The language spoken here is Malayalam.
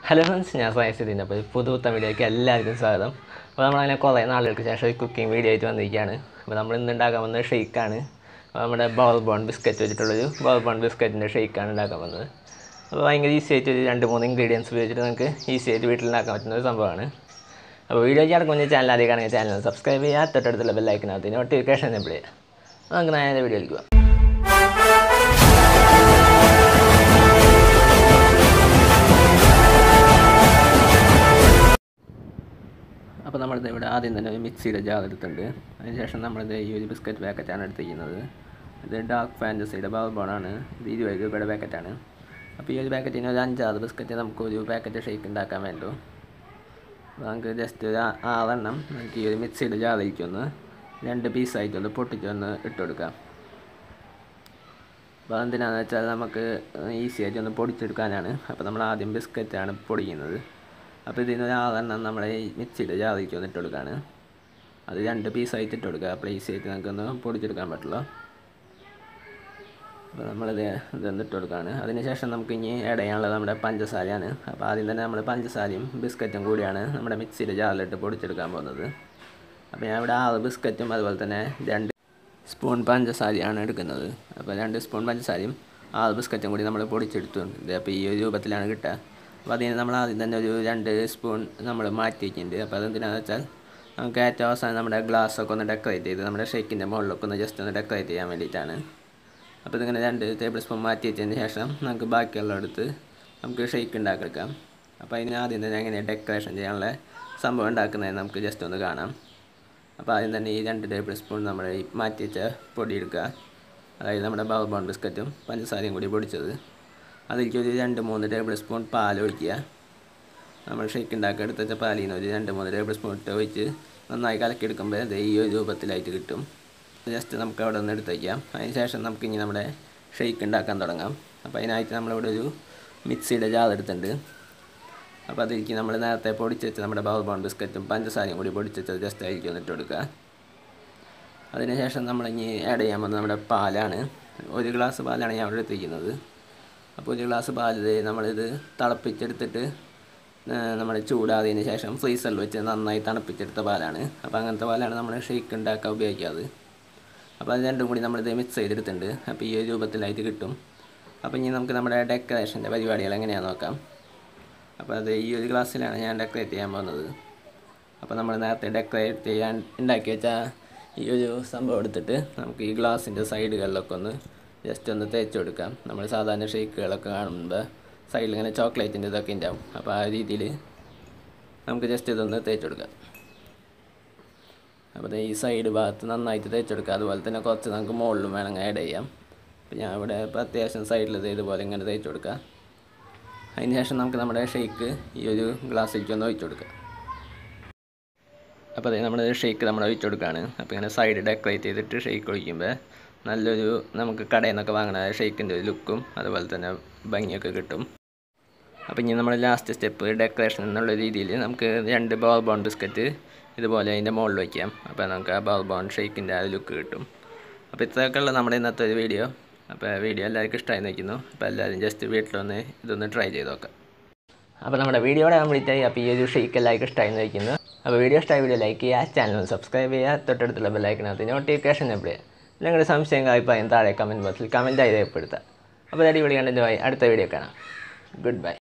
ഹലോ ഫ്രണ്ട്സ് ഞാൻ സയൻസിൻ്റെ അപ്പോൾ പുതുത്ത വീഡിയോയ്ക്ക് എല്ലാവർക്കും സ്വാഗതം അപ്പോൾ നമ്മളങ്ങനെ കുറേ നാളുകൾക്ക് ശേഷം ഒരു കുക്കിംഗ് വീഡിയോ ആയിട്ട് വന്നിരിക്കുകയാണ് അപ്പോൾ നമ്മൾ ഇന്ന് ഉണ്ടാക്കാൻ വന്നത് ഷെയ്ക്കാണ് അപ്പോൾ നമ്മുടെ ബോൾ ബോൺ ബിസ്ക്കറ്റ് വെച്ചിട്ടുള്ളൊരു ബോൾ ബോൺ ബിസ്ക്കറ്റിൻ്റെ ഷെയ്ക്കാണ് ഉണ്ടാക്കാൻ വന്നത് അപ്പോൾ ഭയങ്കര ഈസി ആയിട്ട് ഒരു രണ്ട് മൂന്ന് ഇൻഗ്രീഡിയൻസ് ഉപയോഗിച്ചിട്ട് നമുക്ക് ഈസി ആയിട്ട് വീട്ടിൽ ഉണ്ടാക്കാൻ പറ്റുന്ന ഒരു സംഭവമാണ് അപ്പോൾ വീഡിയോ കിടക്കുന്ന ചാനൽ ആദ്യമാണെങ്കിൽ ചാനൽ സബ്സ്ക്രൈബ് ചെയ്യുക തൊട്ടടുത്തുള്ള ബെല്ലൈക്കിനകത്ത് നോട്ടിഫിക്കേഷൻ എനേബിൾ ചെയ്യുക അപ്പോൾ നമുക്ക് നേരെ വീഡിയോയിലേക്ക് പോകാം അപ്പോൾ നമ്മളിത് ഇവിടെ ആദ്യം തന്നെ ഒരു മിക്സിയുടെ ജാർ എടുത്തിട്ടുണ്ട് അതിനുശേഷം നമ്മളിത് ഈ ഒരു ബിസ്ക്കറ്റ് പാക്കറ്റാണ് എടുത്തിരിക്കുന്നത് ഇത് ഡാർക്ക് ഫാൻറ്റസിയുടെ ബൗൾബോണാണ് ഇത് ഇരുപത് രൂപയുടെ പാക്കറ്റാണ് അപ്പോൾ ഈ ഒരു പാക്കറ്റിന് ഒരു അഞ്ചാറ് ബിസ്ക്കറ്റ് നമുക്ക് ഒരു പാക്കറ്റ് ഷേക്ക് ഉണ്ടാക്കാൻ വേണ്ടു അപ്പോൾ നമുക്ക് ജസ്റ്റ് ഒരു ആ- ആറെണ്ണം നമുക്ക് ഈ ഒരു മിക്സിയുടെ ജാറിലേക്കൊന്ന് രണ്ട് പീസായിട്ടൊന്ന് പൊട്ടിച്ചൊന്ന് ഇട്ട് കൊടുക്കാം അപ്പോൾ എന്തിനാണെന്ന് വെച്ചാൽ നമുക്ക് ഈസി ആയിട്ട് ഒന്ന് പൊടിച്ചെടുക്കാനാണ് അപ്പോൾ നമ്മൾ ആദ്യം ബിസ്ക്കറ്റാണ് പൊടിക്കുന്നത് അപ്പോൾ ഇതിന് ആറെണ്ണം നമ്മളെ ഈ മിക്സിയുടെ ജാറിലേക്ക് ഒന്ന് ഇട്ട് കൊടുക്കുകയാണ് അത് രണ്ട് പീസായിട്ട് ഇട്ട് കൊടുക്കുക അപ്പോൾ ഈസി ആയിട്ട് നമുക്കൊന്ന് പൊടിച്ചെടുക്കാൻ പറ്റുള്ളൂ അപ്പോൾ നമ്മളിത് ഇതൊന്ന് ഇട്ട് കൊടുക്കുകയാണ് അതിനുശേഷം നമുക്ക് ഇനി ആഡ് ചെയ്യാനുള്ളത് നമ്മുടെ പഞ്ചസാരയാണ് അപ്പോൾ ആദ്യം തന്നെ നമ്മൾ പഞ്ചസാരയും ബിസ്ക്കറ്റും കൂടിയാണ് നമ്മുടെ മിക്സിയുടെ ജാറിലിട്ട് പൊടിച്ചെടുക്കാൻ പോകുന്നത് അപ്പോൾ ഞാൻ ഇവിടെ ആറ് ബിസ്ക്കറ്റും അതുപോലെ തന്നെ രണ്ട് സ്പൂൺ പഞ്ചസാരയാണ് എടുക്കുന്നത് അപ്പോൾ രണ്ട് സ്പൂൺ പഞ്ചസാരയും ആറ് ബിസ്ക്കറ്റും കൂടി നമ്മൾ പൊടിച്ചെടുത്തുണ്ട് അപ്പോൾ ഈ ഒരു രൂപത്തിലാണ് കിട്ടുക അപ്പോൾ അതിന് നമ്മൾ ആദ്യം തന്നെ ഒരു രണ്ട് സ്പൂൺ നമ്മൾ മാറ്റി വയ്ക്കുന്നുണ്ട് അപ്പോൾ അതെന്തിനാണെന്ന് വെച്ചാൽ നമുക്ക് ഏറ്റവും അവസാനം നമ്മുടെ ഗ്ലാസ്സൊക്കെ ഒന്ന് ഡെക്കറേറ്റ് ചെയ്ത് നമ്മുടെ ഷേക്കിൻ്റെ മുകളിലൊക്കെ ഒന്ന് ജസ്റ്റ് ഒന്ന് ഡെക്കറേറ്റ് ചെയ്യാൻ വേണ്ടിയിട്ടാണ് അപ്പോൾ ഇതിങ്ങനെ രണ്ട് ടേബിൾ സ്പൂൺ മാറ്റി വെച്ചതിന് ശേഷം നമുക്ക് ബാക്കിയുള്ള എടുത്ത് നമുക്ക് ഷേക്ക് ഉണ്ടാക്കിയെടുക്കാം അപ്പോൾ അതിന് ആദ്യം തന്നെ എങ്ങനെ ഡെക്കറേഷൻ ചെയ്യാനുള്ള സംഭവം ഉണ്ടാക്കുന്നതെന്ന് നമുക്ക് ജസ്റ്റ് ഒന്ന് കാണാം അപ്പോൾ ആദ്യം തന്നെ ഈ രണ്ട് ടേബിൾ സ്പൂൺ നമ്മൾ ഈ മാറ്റി വെച്ച പൊടി എടുക്കുക അതായത് നമ്മുടെ ബൗൾ ബോൺ ബിസ്ക്കറ്റും പഞ്ചസാരയും കൂടി പൊടിച്ചത് അതിലേക്ക് ഒരു രണ്ട് മൂന്ന് ടേബിൾ സ്പൂൺ പാൽ ഒഴിക്കുക നമ്മൾ ഷേക്ക് ഉണ്ടാക്കി എടുത്ത് വെച്ച പാലിൽ നിന്ന് ഒരു രണ്ട് മൂന്ന് ടേബിൾ സ്പൂൺ ഇട്ട് ഒഴിച്ച് നന്നായി കലക്കിയെടുക്കുമ്പോൾ അത് ഈ ഒരു രൂപത്തിലായിട്ട് കിട്ടും ജസ്റ്റ് നമുക്ക് അവിടെ നിന്ന് എടുത്ത് വയ്ക്കാം അതിന് ശേഷം നമുക്ക് ഇനി നമ്മുടെ ഷേക്ക് ഉണ്ടാക്കാൻ തുടങ്ങാം അപ്പോൾ അതിനായിട്ട് നമ്മളിവിടെ ഒരു മിക്സിയുടെ ജാർ എടുത്തിട്ടുണ്ട് അപ്പോൾ അതിലേക്ക് നമ്മൾ നേരത്തെ പൊടിച്ച് വെച്ച നമ്മുടെ ബൗൾ ബോൺ ബിസ്ക്കറ്റും പഞ്ചസാരയും കൂടി പൊടിച്ച് വെച്ചത് ജസ്റ്റ് അതിലേക്ക് വന്നിട്ട് കൊടുക്കുക അതിനുശേഷം നമ്മളിനി ആഡ് ചെയ്യാൻ പോകുന്നത് നമ്മുടെ പാലാണ് ഒരു ഗ്ലാസ് പാലാണ് ഞാൻ അവിടെ എടുത്തിരിക്കുന്നത് അപ്പോൾ ഒരു ഗ്ലാസ് പാൽ ഇത് നമ്മളിത് തിളപ്പിച്ചെടുത്തിട്ട് നമ്മൾ ചൂടാതിന് ശേഷം ഫ്രീസറിൽ വെച്ച് നന്നായി തണുപ്പിച്ചെടുത്ത പാലാണ് അപ്പോൾ അങ്ങനത്തെ പാലാണ് നമ്മൾ ഷേക്ക് ഉണ്ടാക്കാൻ ഉപയോഗിക്കാറ് അപ്പോൾ അത് രണ്ടും കൂടി നമ്മളിത് മിക്സ് ചെയ്തെടുത്തിട്ടുണ്ട് അപ്പോൾ ഈ ഒരു രൂപത്തിലായിട്ട് കിട്ടും അപ്പോൾ ഇനി നമുക്ക് നമ്മുടെ ഡെക്കറേഷൻ്റെ പരിപാടികൾ എങ്ങനെയാണെന്ന് നോക്കാം അപ്പോൾ അത് ഈ ഒരു ഗ്ലാസ്സിലാണ് ഞാൻ ഡെക്കറേറ്റ് ചെയ്യാൻ പോകുന്നത് അപ്പോൾ നമ്മൾ നേരത്തെ ഡെക്കറേറ്റ് ചെയ്യാൻ ഉണ്ടാക്കി വെച്ച ഈ ഒരു സംഭവം എടുത്തിട്ട് നമുക്ക് ഈ ഗ്ലാസിൻ്റെ സൈഡുകളിലൊക്കെ ഒന്ന് ജസ്റ്റ് ഒന്ന് തേച്ച് കൊടുക്കാം നമ്മൾ സാധാരണ ഷേക്കുകളൊക്കെ കാണുമ്പോൾ സൈഡിൽ ഇങ്ങനെ ചോക്ലേറ്റിൻ്റെ ഇതൊക്കെ ഉണ്ടാവും അപ്പോൾ ആ രീതിയിൽ നമുക്ക് ജസ്റ്റ് ഇതൊന്ന് തേച്ച് കൊടുക്കാം അപ്പോൾ ദേ ഈ സൈഡ് ഭാഗത്ത് നന്നായിട്ട് തേച്ചെടുക്കുക അതുപോലെ തന്നെ കുറച്ച് നമുക്ക് മുകളിലും വേണമെങ്കിൽ ആഡ് ചെയ്യാം അപ്പോൾ ഞാൻ ഇവിടെ ഇപ്പോൾ അത്യാവശ്യം സൈഡിൽ ഇത് ഇതുപോലെ ഇങ്ങനെ തേച്ച് കൊടുക്കുക അതിന് ശേഷം നമുക്ക് നമ്മുടെ ഷേക്ക് ഈ ഒരു ഗ്ലാസ്സിലേക്ക് ഒന്ന് ഒഴിച്ചു കൊടുക്കുക അപ്പോൾ അതെ നമ്മുടെ ഷേക്ക് നമ്മൾ ഒഴിച്ചു കൊടുക്കുകയാണ് അപ്പോൾ ഇങ്ങനെ സൈഡ് ഡെക്കറേറ്റ് ചെയ്തിട്ട് ഷേക്ക് ഒഴിക്കുമ്പോൾ നല്ലൊരു നമുക്ക് കടയിൽ നിന്നൊക്കെ വാങ്ങുന്ന ഷേക്കിൻ്റെ ഒരു ലുക്കും അതുപോലെ തന്നെ ഭംഗിയൊക്കെ കിട്ടും അപ്പോൾ ഇനി നമ്മൾ ലാസ്റ്റ് സ്റ്റെപ്പ് ഡെക്കറേഷൻ എന്നുള്ള രീതിയിൽ നമുക്ക് രണ്ട് ബോൾ ബോൺ ബിസ്ക്കറ്റ് ഇതുപോലെ അതിൻ്റെ മുകളിൽ വയ്ക്കാം അപ്പോൾ നമുക്ക് ആ ബോൾ ബോൺ ഷേക്കിൻ്റെ ആ ലുക്ക് കിട്ടും അപ്പോൾ ഇത്രയൊക്കെ ഉള്ള നമ്മുടെ ഇന്നത്തെ ഒരു വീഡിയോ അപ്പോൾ വീഡിയോ എല്ലാവർക്കും ഇഷ്ടമായി നിൽക്കുന്നു അപ്പോൾ എല്ലാവരും ജസ്റ്റ് വീട്ടിലൊന്ന് ഇതൊന്ന് ട്രൈ ചെയ്ത് നോക്കാം അപ്പോൾ നമ്മുടെ വീഡിയോയുടെ കംപ്ലീറ്റ് ആയി അപ്പോൾ ഈ ഒരു ഷെയ്ക്ക് എല്ലാവർക്കും ഇഷ്ടമായി നിൽക്കുന്നു അപ്പോൾ വീഡിയോ ഇഷ്ടമായ വീഡിയോ ലൈക്ക് ചെയ്യുക ചാനൽ ഒന്ന് സബ്സ്ക്രൈബ് ചെയ്യുക തൊട്ടടുത്തുള്ള ബെല്ലൈക്കിനകത്ത് നോട്ടിഫിക്കേഷൻ എപ്പോൾ ചെയ്യുക നിങ്ങളുടെ സംശയം അഭിപ്രായം താഴെ കമൻറ്റ് ബോക്സിൽ കമൻറ്റായി രേഖപ്പെടുത്തുക അപ്പോൾ അടിപൊളി കണ്ടൻറ്റുമായി അടുത്ത വീഡിയോ കാണാം ഗുഡ് ബൈ